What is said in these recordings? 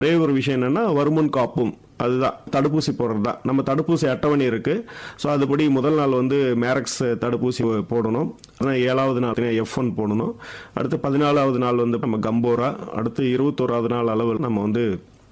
ஒரே ஒரு விஷயம் என்னன்னா வருமுன் காப்பும் அதுதான் தடுப்பூசி போடுறது தான் நம்ம தடுப்பூசி அட்டவணை இருக்கு ஸோ அதுபடி முதல் நாள் வந்து மேரக்ஸ் தடுப்பூசி போடணும் அதான் ஏழாவது நாள் எஃப் ஒன் போடணும் அடுத்து பதினாலாவது நாள் வந்து நம்ம கம்போரா அடுத்து இருபத்தோராவது நாள் அளவில் நம்ம வந்து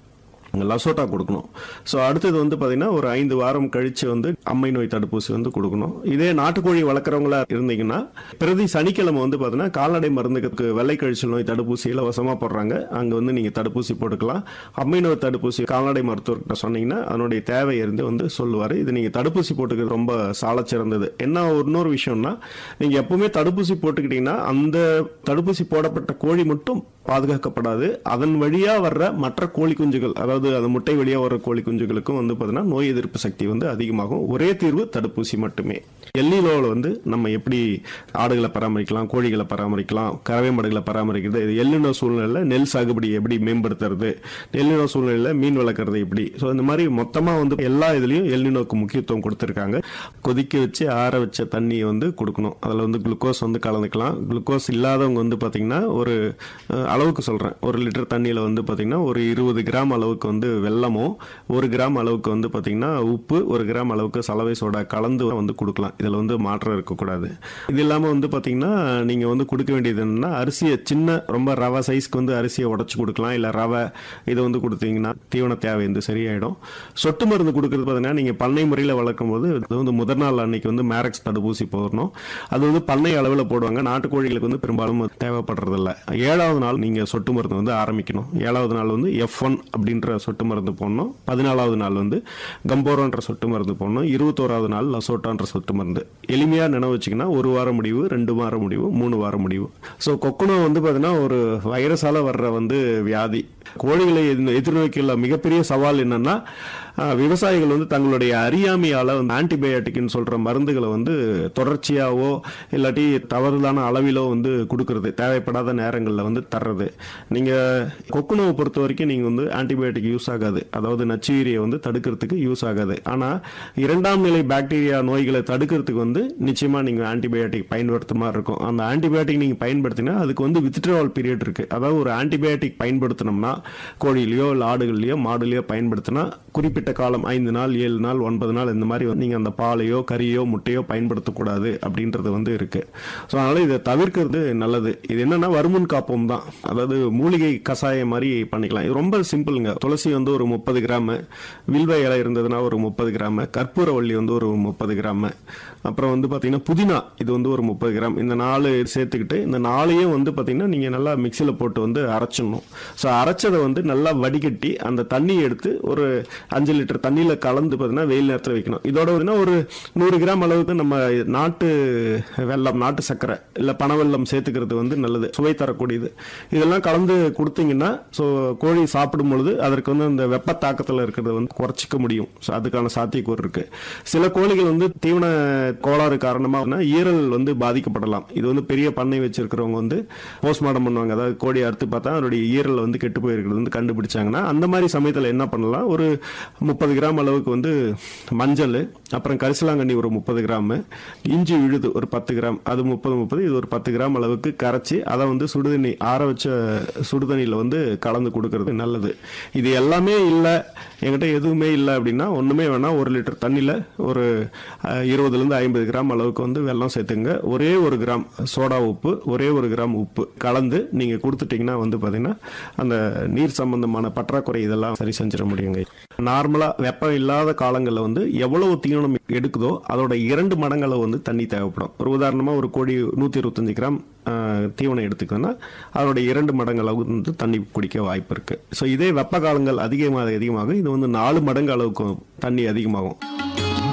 லசோட்டா கொடுக்கணும் ஸோ அடுத்தது வந்து பார்த்தீங்கன்னா ஒரு ஐந்து வாரம் கழிச்சு வந்து அம்மை நோய் தடுப்பூசி வந்து கொடுக்கணும் இதே நாட்டுக்கோழி வளர்க்குறவங்களா இருந்தீங்கன்னா பிரதி சனிக்கிழமை வந்து பார்த்தீங்கன்னா கால்நடை மருந்துக்கு வெள்ளை கழிச்சல் நோய் தடுப்பூசி இலவசமாக போடுறாங்க அங்கே வந்து நீங்கள் தடுப்பூசி போட்டுக்கலாம் அம்மை நோய் தடுப்பூசி கால்நடை மருத்துவர்கிட்ட சொன்னீங்கன்னா அதனுடைய தேவை இருந்து வந்து சொல்லுவார் இது நீங்கள் தடுப்பூசி போட்டுக்கிறது ரொம்ப சாலச் சிறந்தது என்ன இன்னொரு விஷயம்னா நீங்கள் எப்பவுமே தடுப்பூசி போட்டுக்கிட்டீங்கன்னா அந்த தடுப்பூசி போடப்பட்ட கோழி மட்டும் பாதுகாக்கப்படாது அதன் வழியா வர்ற மற்ற கோழி குஞ்சுகள் அதாவது அந்த முட்டை வழியா வர்ற கோழி குஞ்சுகளுக்கும் வந்து பார்த்தீங்கன்னா நோய் எதிர்ப்பு சக்தி வந்து அதிகமாகும் ஒரே தீர்வு தடுப்பூசி மட்டுமே எல்லிலோவில் வந்து நம்ம எப்படி ஆடுகளை பராமரிக்கலாம் கோழிகளை பராமரிக்கலாம் கறவை மாடுகளை பராமரிக்கிறது இது எல்லினோ சூழ்நிலையில் நெல் சாகுபடி எப்படி மேம்படுத்துறது எல்லினோ சூழ்நிலையில் மீன் வளர்க்குறது எப்படி ஸோ இந்த மாதிரி மொத்தமாக வந்து எல்லா இதுலேயும் எல்லினோக்கு முக்கியத்துவம் கொடுத்துருக்காங்க கொதிக்க வச்சு ஆற வச்ச தண்ணியை வந்து கொடுக்கணும் அதில் வந்து குளுக்கோஸ் வந்து கலந்துக்கலாம் குளுக்கோஸ் இல்லாதவங்க வந்து பார்த்தீங்கன்னா ஒரு அஹ், அளவுக்கு சொல்கிறேன் ஒரு லிட்டர் தண்ணியில் வந்து பார்த்தீங்கன்னா ஒரு இருபது கிராம் அளவுக்கு வந்து வெல்லமும் ஒரு கிராம் அளவுக்கு வந்து பார்த்தீங்கன்னா உப்பு ஒரு கிராம் அளவுக்கு சலவை சோடா கலந்து வந்து கொடுக்கலாம் இதில் வந்து மாற்றம் இருக்கக்கூடாது இது இல்லாமல் வந்து பார்த்தீங்கன்னா நீங்கள் வந்து கொடுக்க வேண்டியது என்னன்னா அரிசியை சின்ன ரொம்ப ரவை சைஸ்க்கு வந்து அரிசியை உடச்சி கொடுக்கலாம் இல்லை ரவை இதை வந்து கொடுத்தீங்கன்னா தீவன தேவை வந்து சரியாயிடும் சொட்டு மருந்து கொடுக்கறது பார்த்தீங்கன்னா நீங்கள் பண்ணை முறையில் வளர்க்கும் போது அது வந்து முதல் நாள் அன்னைக்கு வந்து மேரக்ஸ் தடுப்பூசி போடணும் அது வந்து பண்ணை அளவில் போடுவாங்க நாட்டுக்கோழிகளுக்கு வந்து பெரும்பாலும் அது தேவைப்படுறதில்ல ஏழாவது நாள் நீங்கள் சொட்டு மருந்து வந்து ஆரம்பிக்கணும் ஏழாவது நாள் வந்து எஃப் ஒன் அப்படின்ற சொட்டு மருந்து போடணும் பதினாலாவது நாள் வந்து கம்போரோன்ற சொட்டு மருந்து போடணும் இருபத்தோராவது நாள் லசோட்டான்ற சொட்டு மருந்து எளிமையாக நினைவு வச்சிங்கன்னா ஒரு வாரம் முடிவு ரெண்டு வாரம் முடிவு மூணு வாரம் முடிவு ஸோ கொக்குனோ வந்து பார்த்தீங்கன்னா ஒரு வைரஸால வர்ற வந்து வியாதி கோழிகளை எதிர்- எதிர்நோக்கியுள்ள மிகப்பெரிய சவால் என்னன்னா ஆஹ், விவசாயிகள் வந்து தங்களுடைய அறியாமையால வந்து ஆன்டிபயோட்டிக்னு சொல்ற மருந்துகளை வந்து தொடர்ச்சியாவோ இல்லாட்டி தவறுதான அளவிலோ வந்து கொடுக்கறது தேவைப்படாத நேரங்களில் வந்து தர்றது நீங்க கொக்குனோவை பொறுத்த வரைக்கும் நீங்க வந்து ஆன்டிபயோட்டிக் யூஸ் ஆகாது அதாவது நச்சுயிரியை வந்து தடுக்கிறதுக்கு யூஸ் ஆகாது ஆனா இரண்டாம் நிலை பாக்டீரியா நோய்களை தடுக்கிறதுக்கு வந்து நிச்சயமா நீங்க ஆன்டிபயோட்டிக் பயன்படுத்துற மாதிரி இருக்கும் அந்த ஆன்டிபயோட்டிக் நீங்க பயன்படுத்தினா அதுக்கு வந்து வித்ட்ராவல் பீரியட் இருக்கு அதாவது ஒரு ஆன்டிபயோட்டிக் பயன்படுத்தினோம்னா கோழிலையோ இல்லை ஆடுகள்லையோ மாடுலையோ பயன்படுத்தினா குறிப்பிட்ட காலம் ஐந்து நாள் ஏழு நாள் ஒன்பது நாள் இந்த மாதிரி வந்து நீங்க அந்த பாலையோ கறியோ முட்டையோ பயன்படுத்தக்கூடாது அப்படின்றது வந்து இருக்கு ஸோ அதனால இதை தவிர்க்கிறது நல்லது இது என்னன்னா வருமுன் காப்போம் தான் அதாவது மூலிகை கஷாயம் மாதிரி பண்ணிக்கலாம் இது ரொம்ப சிம்பிளுங்க துளசி வந்து ஒரு முப்பது கிராம் வில்வ இலை இருந்ததுன்னா ஒரு முப்பது கிராம் கற்பூரவள்ளி வந்து ஒரு முப்பது கிராம் அப்புறம் வந்து பார்த்தீங்கன்னா புதினா இது வந்து ஒரு முப்பது கிராம் இந்த நாலு சேர்த்துக்கிட்டு இந்த நாளையும் வந்து பார்த்தீங்கன்னா நீங்கள் நல்லா மிக்சியில் போட்டு வந்து அரைச்சிடணும் ஸோ அரைச்சதை வந்து நல்லா வடிகட்டி அந்த தண்ணியை எடுத்து ஒரு அஞ்சு லிட்டர் தண்ணியில் கலந்து பார்த்தீங்கன்னா வெயில் நேரத்தில் வைக்கணும் இதோட வந்து ஒரு நூறு கிராம் அளவுக்கு நம்ம நாட்டு வெல்லம் நாட்டு சர்க்கரை இல்லை பனை வெல்லம் சேர்த்துக்கிறது வந்து நல்லது சுவை தரக்கூடியது இதெல்லாம் கலந்து கொடுத்தீங்கன்னா ஸோ கோழி சாப்பிடும் பொழுது அதற்கு வந்து அந்த வெப்ப தாக்கத்தில் இருக்கிறத வந்து குறைச்சிக்க முடியும் ஸோ அதுக்கான சாத்தியக்கூறு இருக்கு சில கோழிகள் வந்து தீவன கோளாறு காரணமாக ஈரல் வந்து பாதிக்கப்படலாம் இது வந்து பெரிய பண்ணை வச்சிருக்கிறவங்க வந்து போஸ்ட்மார்ட்டம் பண்ணுவாங்க அதாவது கோழி அறுத்து பார்த்தா அதனுடைய ஈரல் வந்து கெட்டு போயிருக்கிறது வந்து கண்டுபிடிச்சாங்கன்னா அந்த மாதிரி சமயத்தில் என்ன பண்ணலாம் ஒரு முப்பது கிராம் அளவுக்கு வந்து மஞ்சள் அப்புறம் கரிசலாங்கண்ணி ஒரு முப்பது கிராம் இஞ்சி விழுது ஒரு பத்து கிராம் அது முப்பது முப்பது இது ஒரு பத்து கிராம் அளவுக்கு கரைச்சி அதை வந்து சுடுதண்ணி ஆற வச்ச சுடுதண்ணியில் வந்து கலந்து கொடுக்கறது நல்லது இது எல்லாமே இல்லை என்கிட்ட எதுவுமே இல்லை அப்படின்னா ஒன்றுமே வேணால் ஒரு லிட்டர் தண்ணியில் ஒரு அஹ், இருபதுலேருந்து ஐம்பது கிராம் அளவுக்கு வந்து வெல்லம் சேர்த்துங்க ஒரே ஒரு கிராம் சோடா உப்பு ஒரே ஒரு கிராம் உப்பு கலந்து நீங்கள் கொடுத்துட்டீங்கன்னா வந்து பார்த்தீங்கன்னா அந்த நீர் சம்பந்தமான பற்றாக்குறை இதெல்லாம் சரி செஞ்சிட முடியுங்க நார்மலாக வெப்பம் இல்லாத காலங்களில் வந்து எவ்வளவு தீவனம் எடுக்குதோ அதோட இரண்டு மடங்களவு வந்து தண்ணி தேவைப்படும் ஒரு உதாரணமாக ஒரு கோழி நூற்றி இருபத்தஞ்சு கிராம் ஆஹ், தீவனம் எடுத்துக்கணும்னா அதோட இரண்டு மடங்கு அளவு வந்து தண்ணி குடிக்க வாய்ப்பு இருக்கு ஸோ இதே வெப்ப காலங்கள் அதிகமாக அதிகமாக இது வந்து நாலு மடங்கு அளவுக்கு தண்ணி அதிகமாகும்